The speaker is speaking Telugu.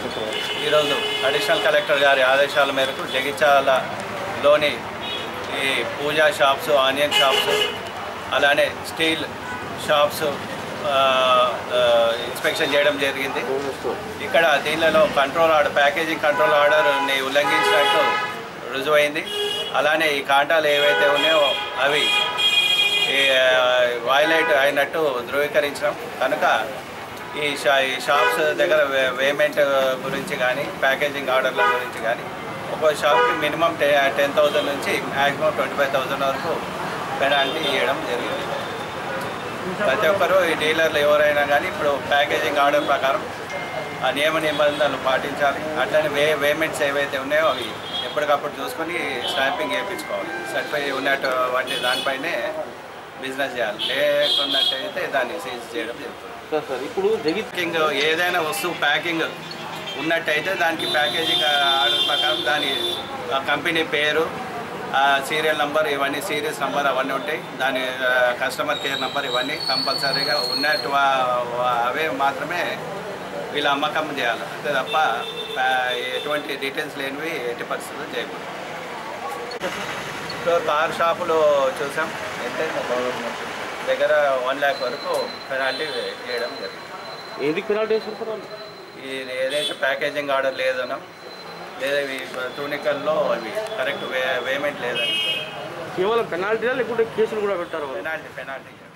ఈరోజు అడిషనల్ కలెక్టర్ గారి ఆదేశాల మేరకు జగిత్యాలలోని ఈ పూజా షాప్స్ ఆనియన్ షాప్స్ అలానే స్టీల్ షాప్స్ ఆ, ఆ, ఇన్స్పెక్షన్ చేయడం జరిగింది ఇక్కడ దీనిలో కంట్రోల్ ఆర్డర్ ప్యాకేజింగ్ కంట్రోల్ ఆర్డర్ని ఉల్లంఘించినట్టు రుజువైంది అలానే ఈ కాంటాలు ఏవైతే ఉన్నాయో అవి ఈ వైలైట్ అయినట్టు ధృవీకరించడం కనుక ఈ షా ఈ షాప్స్ దగ్గర పేమెంట్ గురించి కానీ ప్యాకేజింగ్ ఆర్డర్ల గురించి కానీ ఒక్కో షాప్కి మినిమం టె టెన్ థౌజండ్ నుంచి మ్యాక్సిమం ట్వంటీ ఫైవ్ థౌజండ్ వరకు పెనాల్టీ ఇవ్వడం జరిగింది ప్రతి ఒక్కరూ ఈ డీలర్లు ఎవరైనా కానీ ఇప్పుడు ప్యాకేజింగ్ ఆర్డర్ ప్రకారం ఆ నియమ నిబంధనలు పాటించాలి అట్లనే వే పేమెంట్స్ ఏవైతే ఉన్నాయో అవి ఎప్పటికప్పుడు చూసుకొని స్టాంపింగ్ వేయించుకోవాలి సర్టిఫై ఉన్నట్టు వంటి దానిపైనే బిజినెస్ చేయాలి లేకున్నట్టయితే దాన్ని సీజ్ చేయడం జరుగుతుంది సార్ సార్ ఇప్పుడు జగిత్ ప్యాకింగ్ ఏదైనా వస్తువు ప్యాకింగ్ ఉన్నట్టయితే దానికి ప్యాకేజింగ్ ఆర్డర్ ప్రకారం దాని ఆ కంపెనీ పేరు ఆ సీరియల్ నంబర్ ఇవన్నీ సీరియస్ నంబర్ అవన్నీ ఉంటాయి దాని ఆ, కస్టమర్ కేర్ నంబర్ ఇవన్నీ కంపల్సరీగా ఉన్నట్టు వా- వా- అవే మాత్రమే వీళ్ళు అమ్మకం చేయాలి అంతే తప్ప ఆ, ఎటువంటి డీటెయిల్స్ లేనివి ఎట్టి పరిస్థితుల్లో చేయకూడదు ఇప్పుడు కార్ షాపులు చూసాం ఎంత దగ్గర వన్ ల్యాక్ వరకు పెనాల్టీ వేయడం జరిగింది ఎందుకు పెనాల్టీ వేసారు సార్ వాళ్ళు ఇది ఏదైతే ప్యాకేజింగ్ ఆర్డర్ లేదనో లేదా ఇవి టూనికల్లో అవి కరెక్ట్ వే పేమెంట్ లేదని కేవలం పెనాల్టీనా లేకుంటే కేసులు కూడా పెట్టారు వాళ్ళు? Penalty penalty